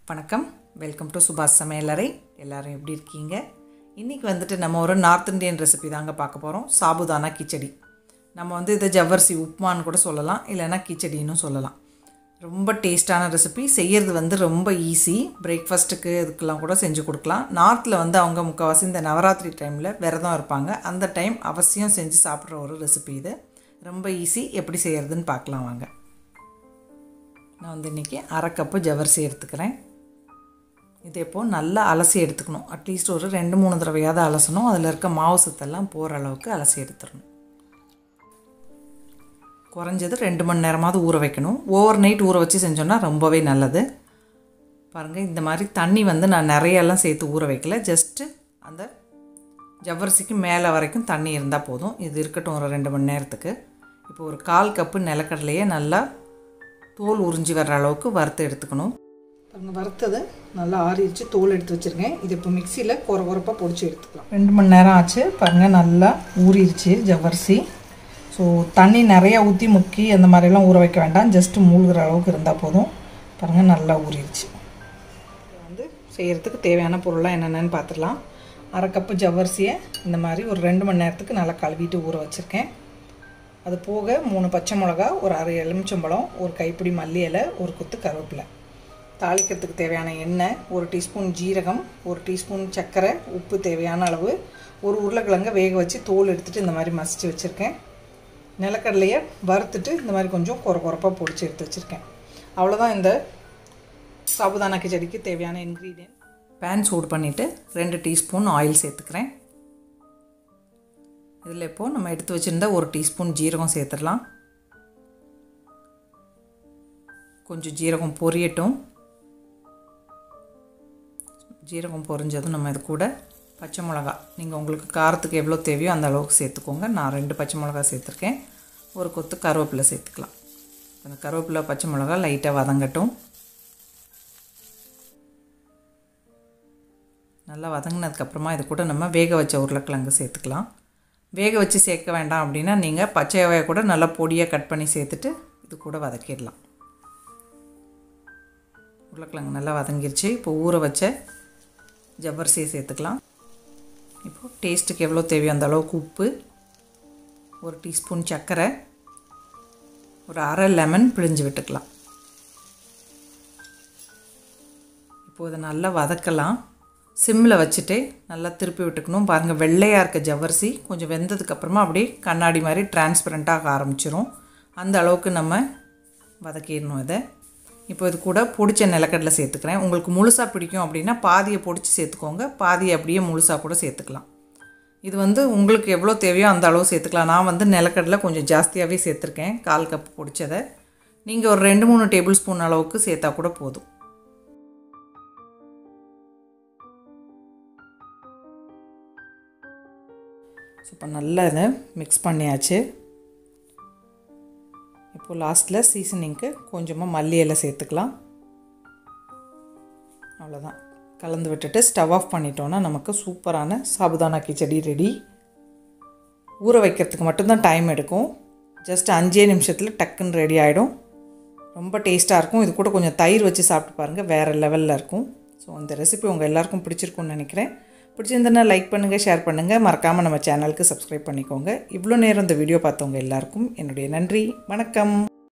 வணக்கம் welcome to சுபாஷ் சமையலறை எல்லாரும் எப்படி இருக்கீங்க இன்றைக்கி வந்துட்டு நம்ம ஒரு நார்த் இந்தியன் ரெசிபி தாங்க பார்க்க போகிறோம் சாபுதானா கிச்சடி நம்ம வந்து இதை ஜவ்வரிசி உப்மான்னு கூட சொல்லலாம் இல்லைன்னா கிச்சடின்னு சொல்லலாம் ரொம்ப டேஸ்டான ரெசிபி செய்கிறது வந்து ரொம்ப ஈஸி பிரேக்ஃபாஸ்ட்டுக்கு இதுக்கெல்லாம் கூட செஞ்சு கொடுக்கலாம் நார்த்தில் வந்து அவங்க முக்கால்வாசி இந்த நவராத்திரி டைமில் விரதம் இருப்பாங்க அந்த டைம் அவசியம் செஞ்சு சாப்பிட்ற ஒரு ரெசிபி இது ரொம்ப ஈஸி எப்படி செய்கிறதுன்னு பார்க்கலாம் வாங்க நான் வந்து இன்றைக்கி அரை கப்பு ஜவரிசி எடுத்துக்கிறேன் இதே போல் நல்லா அலசி எடுத்துக்கணும் அட்லீஸ்ட் ஒரு ரெண்டு மூணு தடவையாவது அலசணும் அதில் இருக்க மாவு சத்தெல்லாம் போகிற அளவுக்கு அலசி எடுத்துடணும் குறைஞ்சது ரெண்டு மணி நேரமாவது ஊற வைக்கணும் ஓவர் நைட் ஊற வச்சு செஞ்சோன்னா ரொம்பவே நல்லது பாருங்கள் இந்த மாதிரி தண்ணி வந்து நான் நிறையெல்லாம் சேர்த்து ஊற வைக்கல ஜஸ்ட்டு அந்த ஜவ்வரிசிக்கு மேலே வரைக்கும் தண்ணி இருந்தால் போதும் இது இருக்கட்டும் ஒரு ரெண்டு மணி நேரத்துக்கு இப்போ ஒரு கால் கப்பு நிலக்கடலையே நல்லா தோல் உறிஞ்சி வர்ற அளவுக்கு வறுத்து எடுத்துக்கணும் பாருங்கள் வறுத்ததை நல்லா ஆறிச்சு தோல் எடுத்து வச்சுருக்கேன் இது இப்போ மிக்சியில் குறை குறைப்பாக பொடிச்சு எடுத்துக்கலாம் ரெண்டு மணி நேரம் ஆச்சு பாருங்கள் நல்லா ஊறிடுச்சு ஜவ்வரிசி ஸோ தண்ணி நிறையா ஊற்றி முக்கி அந்த மாதிரிலாம் ஊற வைக்க வேண்டாம் ஜஸ்ட்டு மூழ்கிற அளவுக்கு இருந்தால் போதும் பாருங்கள் நல்லா ஊறிடுச்சு வந்து செய்கிறதுக்கு தேவையான பொருளாக என்னென்னு பார்த்துடலாம் அரை கப்பு ஜவ்வரிசியை இந்த மாதிரி ஒரு ரெண்டு மணி நேரத்துக்கு நல்லா கழுவிட்டு ஊற வச்சுருக்கேன் அது போக மூணு பச்சை மிளகா ஒரு அரை எலுமிச்சம்பழம் ஒரு கைப்பிடி மல்லி இலை ஒரு கொத்து கருவேப்பிலை தாளிக்கிறதுக்கு தேவையான எண்ணெய் ஒரு டீஸ்பூன் ஜீரகம் ஒரு டீஸ்பூன் சர்க்கரை உப்பு தேவையான அளவு ஒரு உருளைக்கிழங்க வேக வச்சு தோல் எடுத்துகிட்டு இந்த மாதிரி மசித்து வச்சுருக்கேன் நிலக்கடலையை வறுத்துட்டு இந்த மாதிரி கொஞ்சம் குறை குறைப்பாக பொடிச்சு எடுத்து வச்சுருக்கேன் அவ்வளோதான் இந்த சாபுதானா கிச்சடிக்கு தேவையான இன்க்ரீடியன்ட் பேன் சூடு பண்ணிவிட்டு ரெண்டு டீஸ்பூன் ஆயில் சேர்த்துக்கிறேன் இதில் இப்போது நம்ம எடுத்து வச்சுருந்த ஒரு டீஸ்பூன் ஜீரகம் சேர்த்துடலாம் கொஞ்சம் ஜீரகம் பொரியட்டும் ஜீரகம் பொரிஞ்சதும் நம்ம இது கூட பச்சை மிளகா நீங்கள் உங்களுக்கு காரத்துக்கு எவ்வளோ தேவையோ அந்த அளவுக்கு சேர்த்துக்கோங்க நான் ரெண்டு பச்சை மிளகா சேர்த்துருக்கேன் ஒரு கொத்து கருவேப்பிலை சேர்த்துக்கலாம் அந்த கருவேப்பிலை பச்சை மிளகா லைட்டாக வதங்கட்டும் நல்லா வதங்கினதுக்கப்புறமா இது கூட நம்ம வேக வச்ச உருளைக்கிழங்கு சேர்த்துக்கலாம் வேக வச்சு சேர்க்க வேண்டாம் அப்படின்னா நீங்கள் பச்சையாவையை கூட நல்லா பொடியாக கட் பண்ணி சேர்த்துட்டு இது கூட வதக்கிடலாம் உருளைக்கிழங்கு நல்லா வதங்கிருச்சு இப்போ ஊற வச்ச ஜவ்வரிசியை சேர்த்துக்கலாம் இப்போது டேஸ்ட்டுக்கு எவ்வளோ தேவையோ அந்த அளவுக்கு உப்பு ஒரு டீஸ்பூன் சர்க்கரை ஒரு அரை லெமன் பிழிஞ்சு விட்டுக்கலாம் இப்போது இதை நல்லா வதக்கலாம் சிம்மில் வச்சுட்டு நல்லா திருப்பி விட்டுக்கணும் பாருங்கள் வெள்ளையாக இருக்க ஜவ்வரிசி கொஞ்சம் வெந்ததுக்கப்புறமா அப்படியே கண்ணாடி மாதிரி டிரான்ஸ்பரண்ட்டாக ஆரம்பிச்சிரும் அந்த அளவுக்கு நம்ம வதக்கிடணும் இதை இப்போ இது கூட பொடிச்ச நிலக்கடலை சேர்த்துக்கிறேன் உங்களுக்கு முழுசாக பிடிக்கும் அப்படின்னா பாதியை பொடிச்சு சேர்த்துக்கோங்க பாதியை அப்படியே முழுசாக கூட சேர்த்துக்கலாம் இது வந்து உங்களுக்கு எவ்வளோ தேவையோ அந்த அளவு சேர்த்துக்கலாம் நான் வந்து நிலக்கடலை கொஞ்சம் ஜாஸ்தியாகவே சேர்த்துருக்கேன் கால் கப் பொடிச்சதை நீங்கள் ஒரு ரெண்டு மூணு டேபிள் ஸ்பூன் அளவுக்கு சேர்த்தா கூட போதும் ஸோ இப்போ நல்லா இதை மிக்ஸ் பண்ணியாச்சு இப்போது லாஸ்ட்டில் சீசனிங்க்கு கொஞ்சமாக மல்லி இலை சேர்த்துக்கலாம் அவ்வளோதான் கலந்து விட்டுட்டு ஸ்டவ் ஆஃப் பண்ணிட்டோன்னா நமக்கு சூப்பரான சாபுதானா கிச்சடி ரெடி ஊற வைக்கிறதுக்கு மட்டும்தான் டைம் எடுக்கும் ஜஸ்ட் அஞ்சே நிமிஷத்தில் டக்குன்னு ரெடி ஆகிடும் ரொம்ப டேஸ்ட்டாக இருக்கும் இது கூட கொஞ்சம் தயிர் வச்சு சாப்பிட்டு பாருங்கள் வேறு லெவலில் இருக்கும் ஸோ இந்த ரெசிபி உங்கள் எல்லாருக்கும் பிடிச்சிருக்கும்னு நினைக்கிறேன் பிடிச்சிருந்தனா லைக் பண்ணுங்கள் ஷேர் பண்ணுங்கள் மறக்காமல் நம்ம சேனலுக்கு சப்ஸ்கிரைப் பண்ணிக்கோங்க இவ்வளோ நேரம் இந்த வீடியோ பார்த்தவங்க எல்லாருக்கும் என்னுடைய நன்றி வணக்கம்